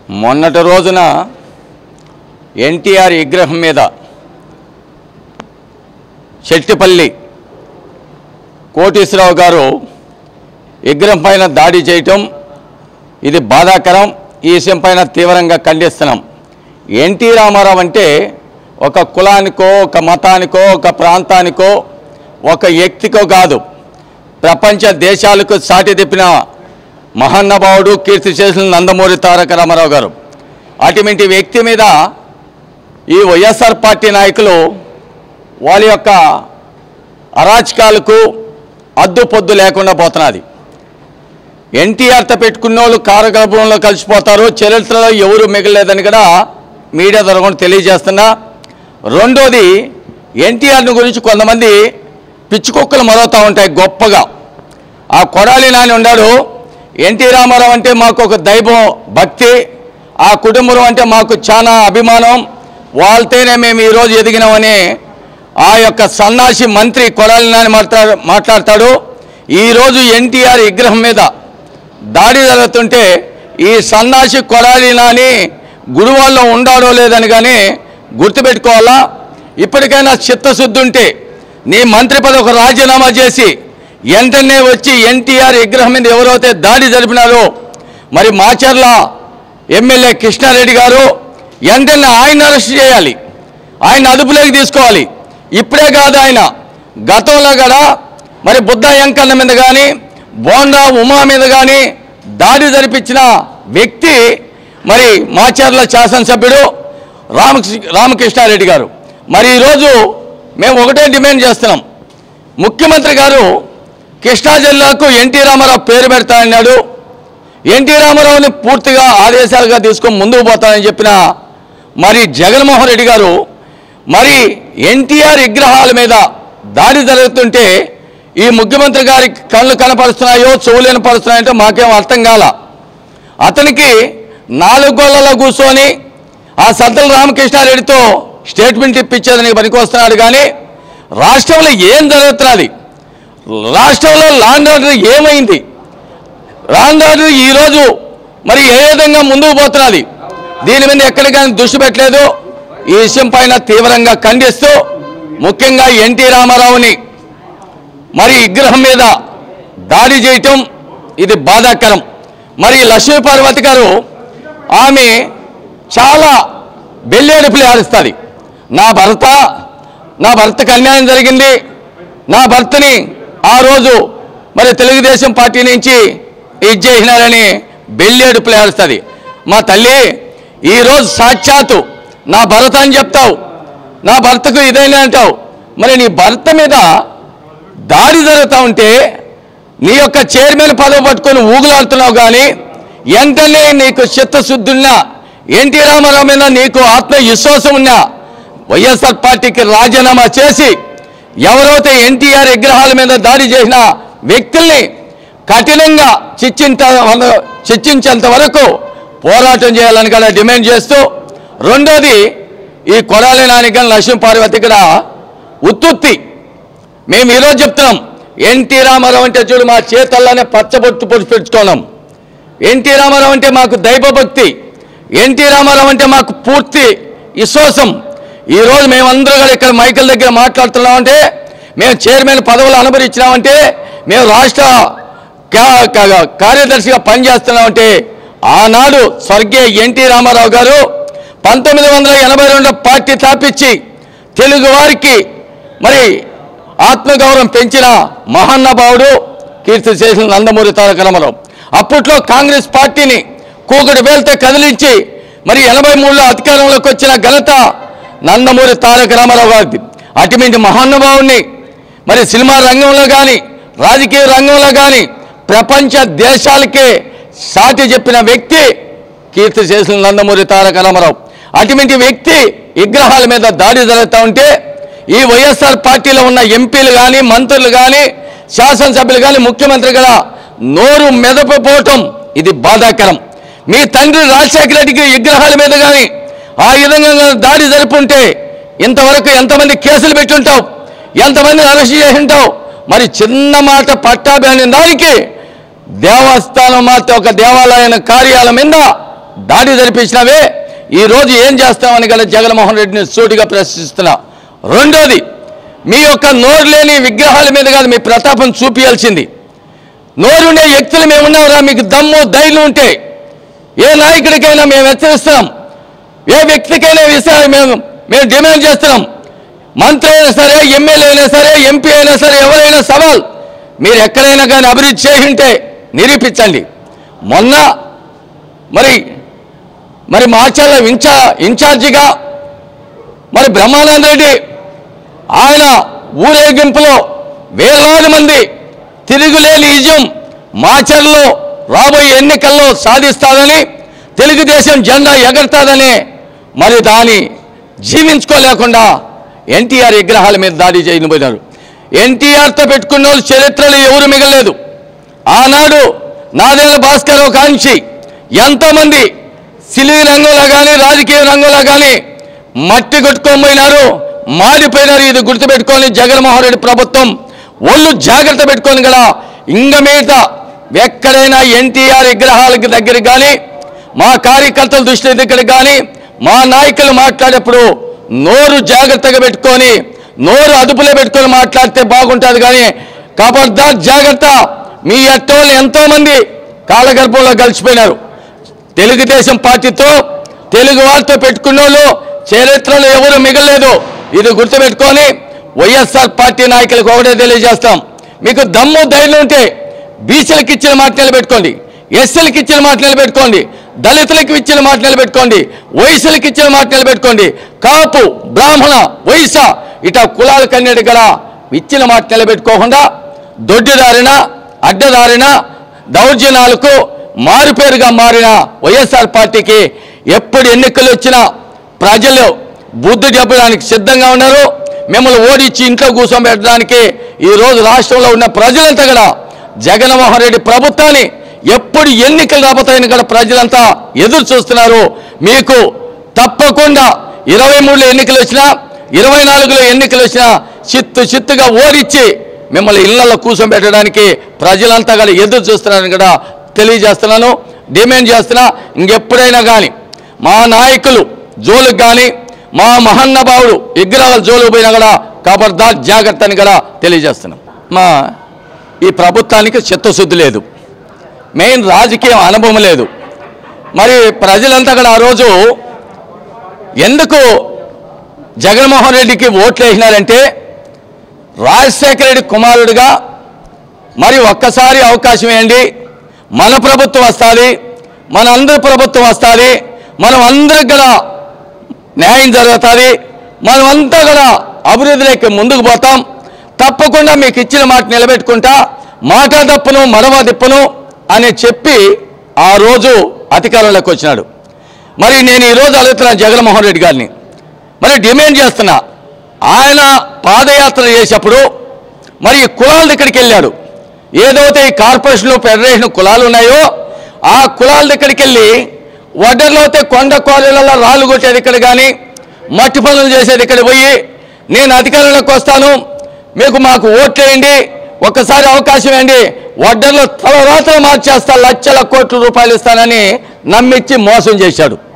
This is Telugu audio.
మొన్నటి రోజున ఎన్టీఆర్ విగ్రహం మీద చెట్టిపల్లి కోటేశ్వరరావు గారు విగ్రహం పైన దాడి చేయటం ఇది బాధాకరం ఈ విషయం పైన తీవ్రంగా ఖండిస్తున్నాం ఎన్టీ రామారావు అంటే ఒక కులానికో ఒక మతానికో ఒక ప్రాంతానికో ఒక వ్యక్తికో కాదు ప్రపంచ దేశాలకు సాటి తెప్పిన మహానుభావుడు కీర్తి చేసిన నందమూరి తారక రామారావు గారు అటువంటి వ్యక్తి మీద ఈ వైఎస్ఆర్ పార్టీ నాయకులు వాళ్ళ యొక్క అరాచకాలకు అద్దు పొద్దు లేకుండా పోతున్నది ఎన్టీఆర్తో పెట్టుకున్న వాళ్ళు కారగర్భంలో కలిసిపోతారు చరిత్రలో ఎవరు మిగలేదని కూడా మీడియా ద్వారా తెలియజేస్తున్నా రెండోది ఎన్టీఆర్ని గురించి కొంతమంది పిచ్చి కుక్కలు మొదలుతూ ఉంటాయి గొప్పగా ఆ కొడాలి నాని ఉన్నాడు ఎన్టీ రామారావు అంటే మాకు ఒక దైవం భక్తి ఆ కుటుంబం అంటే మాకు చాలా అభిమానం వాళ్ళతోనే మేము ఈరోజు ఎదిగినామని ఆ యొక్క సన్నాసి మంత్రి కొడాలి నాని మాట్లా మాట్లాడతాడు ఈరోజు ఎన్టీఆర్ విగ్రహం మీద దాడి జరుగుతుంటే ఈ సన్నాసి కొడాలి నాని గుడివాళ్ళలో ఉండాడో లేదని కానీ గుర్తుపెట్టుకోవాలా ఇప్పటికైనా చిత్తశుద్ధి ఉంటే నీ మంత్రి పదవి రాజీనామా చేసి వెంటనే వచ్చి ఎన్టీఆర్ విగ్రహం మీద ఎవరైతే దాడి జరిపినారో మరి మాచర్ల ఎమ్మెల్యే కృష్ణారెడ్డి గారు వెంటనే ఆయన అరెస్ట్ చేయాలి ఆయన అదుపులోకి తీసుకోవాలి ఇప్పుడే కాదు ఆయన గతంలో కూడా మరి బుద్ధ వెంకన్న మీద కానీ బోండా ఉమా మీద కానీ దాడి జరిపించిన వ్యక్తి మరి మాచర్ల శాసనసభ్యుడు రామకృష్ణ రామకృష్ణారెడ్డి గారు మరి ఈరోజు మేము ఒకటే డిమాండ్ చేస్తున్నాం ముఖ్యమంత్రి గారు కృష్ణా జిల్లాకు ఎన్టీ రామారావు పేరు పెడతానన్నాడు ఎన్టీ రామారావుని పూర్తిగా ఆదేశాలుగా తీసుకొని ముందుకు పోతానని చెప్పిన మరి జగన్మోహన్ రెడ్డి గారు మరి ఎన్టీఆర్ విగ్రహాల మీద దాడి జరుగుతుంటే ఈ ముఖ్యమంత్రి గారి కళ్ళు కనపరుస్తున్నాయో చెవులు కనపరుస్తున్నాయంటే మాకేం అర్థం కాల అతనికి నాలుగు గోళ్లలో కూర్చొని ఆ సద్దల రామకృష్ణారెడ్డితో స్టేట్మెంట్ ఇప్పించేదని పనికొస్తున్నాడు కానీ రాష్ట్రంలో ఏం జరుగుతున్నది రాష్ట్రంలో లాండ్ ఆర్డర్ ఏమైంది లాండ్ ఆర్డర్ ఈరోజు మరి ఏ విధంగా ముందుకు పోతున్నది దీని మీద ఎక్కడికైనా దృష్టి పెట్టలేదు ఈ విషయం పైన తీవ్రంగా ఖండిస్తూ ముఖ్యంగా ఎన్టీ రామారావుని మరి విగ్రహం మీద దాడి చేయటం ఇది బాధాకరం మరి లక్ష్మీ పార్వతి గారు ఆమె చాలా బెల్లేడుపులు ఆడిస్తుంది నా భర్త నా భర్తకు అన్యాయం జరిగింది నా భర్తని ఆ రోజు మరి తెలుగుదేశం పార్టీ నుంచి ఇది చేసినారని బెల్లేడుపులు ఆడుస్తుంది మా తల్లి ఈరోజు సాక్షాత్తు నా భర్త అని చెప్తావు నా భర్తకు ఇదైనా అంటావు మరి నీ భర్త మీద దాడి జరుగుతూ ఉంటే నీ యొక్క చైర్మన్ పదవి పట్టుకొని ఊగులాడుతున్నావు కానీ వెంటనే నీకు చిత్తశుద్ధి ఉన్నా ఎన్టీ రామారావు మీద నీకు ఆత్మవిశ్వాసం ఉన్నా వైఎస్ఆర్ పార్టీకి రాజీనామా చేసి ఎవరైతే ఎన్టీఆర్ విగ్రహాల మీద దాడి చేసిన వ్యక్తుల్ని కఠినంగా శిక్షింత శిక్షించేంత వరకు పోరాటం చేయాలని కూడా డిమాండ్ చేస్తూ రెండోది ఈ కొడాలి నానికల్ లక్ష్మీ పార్వతి కూడా ఉత్తుత్తి మేము ఈరోజు చెప్తున్నాం ఎన్టీ రామారావు అంటే చూడు మా చేతల్లోనే పచ్చబొట్టు పొడి పెట్టుకున్నాం ఎన్టీ రామారావు అంటే మాకు దైవభక్తి ఎన్టీ రామారావు అంటే మాకు పూర్తి విశ్వాసం ఈరోజు మేమందరూ కూడా ఇక్కడ మైకుల దగ్గర మాట్లాడుతున్నామంటే మేము చైర్మన్ పదవులు అనుభవించినామంటే మేము రాష్ట్ర కా- కా- కార్యదర్శిగా పనిచేస్తున్నామంటే ఆనాడు స్వర్గీయ ఎన్టీ రామారావు గారు పంతొమ్మిది వందల ఎనభై రెండు పార్టీ స్థాపించి తెలుగు వారికి మరి ఆత్మగౌరవం పెంచిన మహానుభావుడు కీర్తి చేసిన నందమూరి తారక రామారావు అప్పట్లో కాంగ్రెస్ పార్టీని కూకుడు వేలతో కదిలించి మరి ఎనభై మూడులో అధికారంలోకి వచ్చిన ఘనత నందమూరి తారక రామారావు గారిది అటువంటి మహానుభావుని మరి సినిమా రంగంలో కానీ రాజకీయ రంగంలో కానీ ప్రపంచ దేశాలకే సాటి చెప్పిన వ్యక్తి కీర్తి చేసిన నందమూరి తారక రామారావు అటువంటి వ్యక్తి విగ్రహాల మీద దాడి జరుగుతూ ఉంటే ఈ వైఎస్ఆర్ పార్టీలో ఉన్న ఎంపీలు కానీ మంత్రులు కానీ శాసనసభ్యులు కానీ ముఖ్యమంత్రి కూడా నోరు మెదపపోవటం ఇది బాధాకరం మీ తండ్రి రాజశేఖర రెడ్డికి విగ్రహాల మీద కానీ ఆ విధంగా గాని దాడి జరుపుంటే ఇంతవరకు ఎంతమంది కేసులు పెట్టుంటావు ఎంతమంది అరెస్ట్ చేసి ఉంటావు మరి చిన్న మాట పట్టాభి అనే దానికి దేవస్థానం మాత్రం ఒక దేవాలయం కార్యాలయం మీద దాడి జరిపించినవే ఈ రోజు ఏం చేస్తామని గల జగన్మోహన్ రెడ్డిని సూటిగా ప్రశ్నిస్తున్నా రెండోది మీ యొక్క నోరు లేని విగ్రహాల మీద కాదు మీ ప్రతాపం చూపించాల్సింది నోరుండే వ్యక్తులు మేము ఉన్నారా మీకు దమ్ము ధైర్యం ఉంటే ఏ నాయకుడికైనా మేము హెచ్చరిస్తున్నాం ఏ వ్యక్తికైనా విషయాలు మేము మేము డిమాండ్ చేస్తున్నాం మంత్రి అయినా సరే ఎమ్మెల్యే అయినా సరే ఎంపీ అయినా సరే ఎవరైనా సవాల్ మీరు ఎక్కడైనా కానీ అభివృద్ధి చేసి ఉంటే నిరూపించండి మొన్న మరి మరి మార్చాల ఇన్ఛా ఇన్ఛార్జిగా మరి బ్రహ్మానంద రెడ్డి ఆయన ఊరేగింపులో వేలాది మంది తిరుగులేని నిజం మాచర్లో రాబోయే ఎన్నికల్లో సాధిస్తాదని తెలుగుదేశం జెండా ఎగరతాదని మరి దాని జీవించుకోలేకుండా ఎన్టీఆర్ విగ్రహాల మీద దాడి చేయబోయినారు ఎన్టీఆర్తో పెట్టుకున్న వాళ్ళు చరిత్రలో ఎవరు మిగలేదు ఆనాడు నాదేళ్ళ భాస్కర్ కాంక్షి ఎంతోమంది సినీ రంగంలో కానీ రాజకీయ రంగంలో కానీ మట్టి కొట్టుకొని పోయినారు మాడిపోయినారు ఇది గుర్తుపెట్టుకొని జగన్మోహన్ రెడ్డి ప్రభుత్వం ఒళ్ళు జాగ్రత్త పెట్టుకొని కదా ఇంక మీద ఎక్కడైనా ఎన్టీఆర్ విగ్రహాలకి దగ్గరికి కానీ మా కార్యకర్తల దృష్టి దగ్గర కానీ మా నాయకులు మాట్లాడేప్పుడు నోరు జాగ్రత్తగా పెట్టుకొని నోరు అదుపులో పెట్టుకొని మాట్లాడితే బాగుంటుంది కానీ కాబట్టి జాగ్రత్త మీ అట్టోళ్ళు ఎంతో మంది కాలగర్భంలో కలిసిపోయినారు తెలుగుదేశం పార్టీతో తెలుగు వారితో పెట్టుకున్న వాళ్ళు చరిత్రలో ఎవరు మిగలలేదు ఇది గుర్తుపెట్టుకొని వైఎస్ఆర్ పార్టీ నాయకులకు ఒకటే తెలియజేస్తాం మీకు దమ్ము ధైర్యం ఉంటే బీసీలకు ఇచ్చిన మాట నిలబెట్టుకోండి ఎస్సీలకు ఇచ్చిన మాట నిలబెట్టుకోండి దళితులకు ఇచ్చిన మాట నిలబెట్టుకోండి వయసులకు ఇచ్చిన మాట నిలబెట్టుకోండి కాపు బ్రాహ్మణ వయస ఇట కులాల కన్నెడు గల ఇచ్చిన మాట నిలబెట్టుకోకుండా దొడ్డిదారిన అడ్డదారిన దౌర్జన్యాలకు మారుపేరుగా మారిన వైఎస్ఆర్ పార్టీకి ఎప్పుడు ఎన్నికలు వచ్చినా ప్రజలు బుద్ధి చెప్పడానికి సిద్ధంగా ఉన్నారు మిమ్మల్ని ఓడించి ఇంట్లో కూర్చోబెట్టడానికి ఈ రోజు రాష్ట్రంలో ఉన్న ప్రజలంతా కూడా జగన్మోహన్ రెడ్డి ప్రభుత్వాన్ని ఎప్పుడు ఎన్నికలు రాబోతాయని కూడా ప్రజలంతా ఎదురు చూస్తున్నారు మీకు తప్పకుండా ఇరవై మూడులో ఎన్నికలు వచ్చినా ఇరవై నాలుగులో ఎన్నికలు వచ్చినా చిత్తు చిత్తుగా ఓడించి మిమ్మల్ని ఇళ్లలో కూర్చోబెట్టడానికి ప్రజలంతా కూడా ఎదురు చూస్తున్నారని కూడా తెలియజేస్తున్నాను డిమాండ్ చేస్తున్నా ఇంకెప్పుడైనా కానీ మా నాయకులు జోలుకు కానీ మా మహన్నభావుడు విగ్రహాల జోలుకు పోయినా కూడా ఖబర్దార్ జాగ్రత్త అని కూడా తెలియజేస్తున్నాం మా ఈ ప్రభుత్వానికి చిత్తశుద్ధి లేదు మెయిన్ రాజకీయ అనుభవం లేదు మరి ప్రజలంతా కూడా ఆ రోజు ఎందుకు జగన్మోహన్ రెడ్డికి ఓట్లు వేసినారంటే రాజశేఖర రెడ్డి కుమారుడిగా మరి ఒక్కసారి అవకాశం ఇవ్వండి మన ప్రభుత్వం వస్తుంది మన అందరి ప్రభుత్వం వస్తుంది మనం అందరికి కూడా న్యాయం జరుగుతుంది మనం అంతా కూడా అభివృద్ధిలోకి ముందుకు పోతాం తప్పకుండా మీకు ఇచ్చిన మాట నిలబెట్టుకుంటా మాట తప్పును మడవ తిప్పును అని చెప్పి ఆ రోజు అధికారంలోకి వచ్చినాడు మరి నేను ఈరోజు అడుగుతున్నాను జగన్మోహన్ రెడ్డి గారిని మరి డిమాండ్ చేస్తున్నా ఆయన పాదయాత్ర చేసేప్పుడు మరి ఈ కులాల దగ్గరికి వెళ్ళాడు ఏదైతే ఈ కార్పొరేషన్లు ఫెడరేషన్ కులాలు ఉన్నాయో ఆ కులాల దగ్గరికి వెళ్ళి వడ్డర్లో అయితే కొండ కోరలలో రాళ్ళు కొట్టేది ఇక్కడ కానీ మట్టి పనులు చేసేది ఇక్కడ పోయి నేను అధికారంలోకి వస్తాను మీకు మాకు ఓట్లేయండి ఒక్కసారి అవకాశం ఇవ్వండి వడ్డర్లో తలరాత్రి మార్చేస్తా లక్షల కోట్ల రూపాయలు ఇస్తానని నమ్మించి మోసం చేశాడు